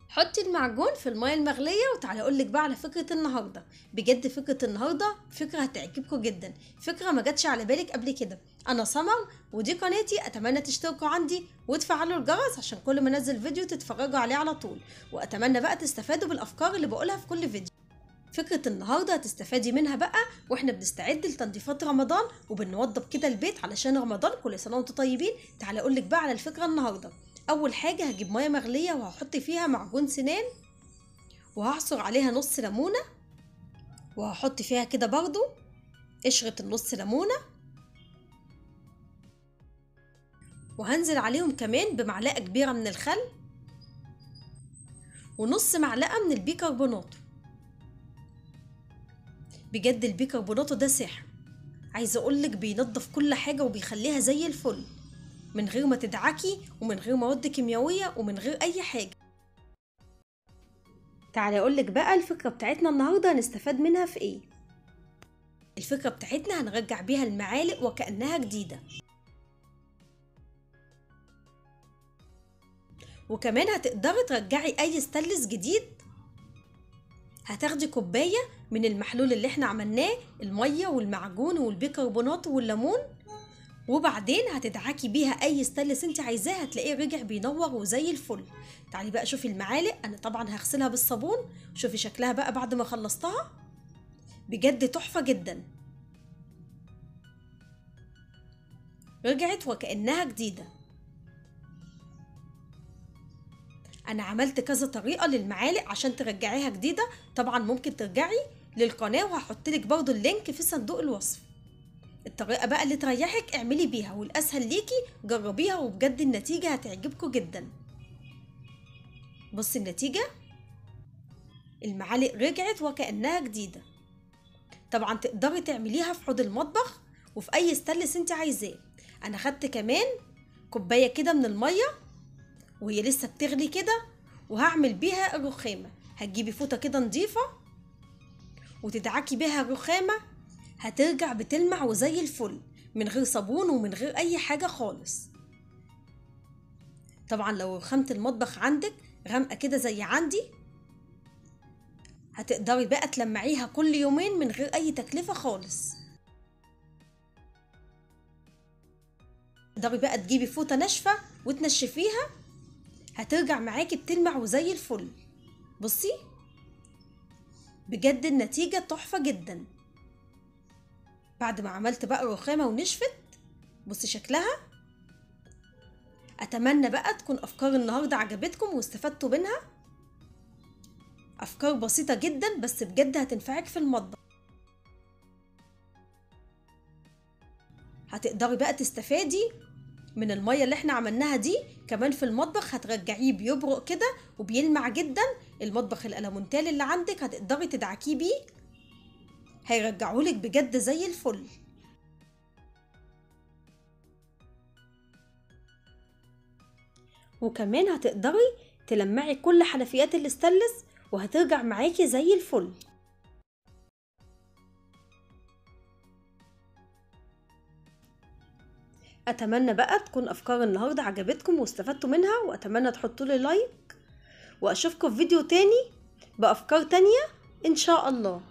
حطي المعجون في المية المغلية وتعالى اقولك بقى على فكرة النهاردة بجد فكرة النهاردة فكرة هتعجبكم جدا فكرة ما جاتش على بالك قبل كده انا سمر ودي قناتي اتمنى تشتركوا عندي وتفعلوا الجرس عشان كل ما انزل فيديو تتفرجوا عليه على طول واتمنى بقى تستفادوا بالافكار اللي بقولها في كل فيديو فكرة النهاردة هتستفادي منها بقى واحنا بنستعد لتنظيفات رمضان وبنوضب كده البيت علشان رمضان كل سنة وانتم طيبين تعالى اقولك بقى على الفكرة النهاردة اول حاجة هجيب مية مغلية وهحط فيها معجون سنان وهعصر عليها نص ليمونة وهحط فيها كده برضو قشرة النص ليمونة وهنزل عليهم كمان بمعلقة كبيرة من الخل ونص معلقة من البيكربونات بجد البيكربونات ده سحر عايزة اقولك بينضف كل حاجة وبيخليها زي الفل من غير ما تدعكي ومن غير مواد كيميائية ومن غير أي حاجة تعالي أقولك بقى الفكرة بتاعتنا النهاردة هنستفاد منها في إيه الفكرة بتاعتنا هنرجع بيها المعالق وكأنها جديدة وكمان هتقدري ترجعي أي ستانلس جديد هتاخدي كوباية من المحلول اللي احنا عملناه المية والمعجون والبيكربونات والليمون وبعدين هتدعكي بيها اي ستانلس انت عايزاه هتلاقيه رجع بينور وزي الفل تعالي بقى شوفي المعالق انا طبعا هغسلها بالصابون شوفي شكلها بقى بعد ما خلصتها بجد تحفة جدا رجعت وكأنها جديدة انا عملت كذا طريقة للمعالق عشان ترجعيها جديدة طبعا ممكن ترجعي للقناة وهحطلك برضو اللينك في صندوق الوصف الطريقة بقى اللي تريحك اعملي بيها والأسهل ليكي جربيها وبجد النتيجة هتعجبكم جدا بصي النتيجة المعالق رجعت وكأنها جديدة طبعا تقدري تعمليها في حوض المطبخ وفي أي ستانلس انت عايزاه أنا خدت كمان كوباية كده من المية وهي لسه بتغلي كده وهعمل بيها الرخامة هتجيبي فوطة كده نضيفة وتدعكي بيها الرخامة هترجع بتلمع وزي الفل من غير صابون ومن غير اي حاجه خالص طبعا لو رخامه المطبخ عندك غامقه كده زي عندي هتقدري بقى تلمعيها كل يومين من غير اي تكلفه خالص تقدري بقى تجيبي فوطه ناشفه وتنشفيها هترجع معاكي بتلمع وزي الفل بصي بجد النتيجه تحفه جدا بعد ما عملت بقى الرخامة ونشفت بصي شكلها أتمنى بقى تكون أفكار النهاردة عجبتكم واستفدتوا منها أفكار بسيطة جدا بس بجد هتنفعك في المطبخ هتقدري بقى تستفادي من المية اللي احنا عملناها دي كمان في المطبخ هترجعيه بيبرق كده وبيلمع جدا المطبخ الألمونتال اللي عندك هتقدري تدعكيه بيه هيرجعهولك بجد زي الفل وكمان هتقدري تلمعي كل حنفيات الاستانلس وهترجع معاكي زي الفل اتمنى بقى تكون افكار النهارده عجبتكم واستفدتوا منها واتمنى تحطوا لي لايك واشوفكم في فيديو تاني بافكار تانية ان شاء الله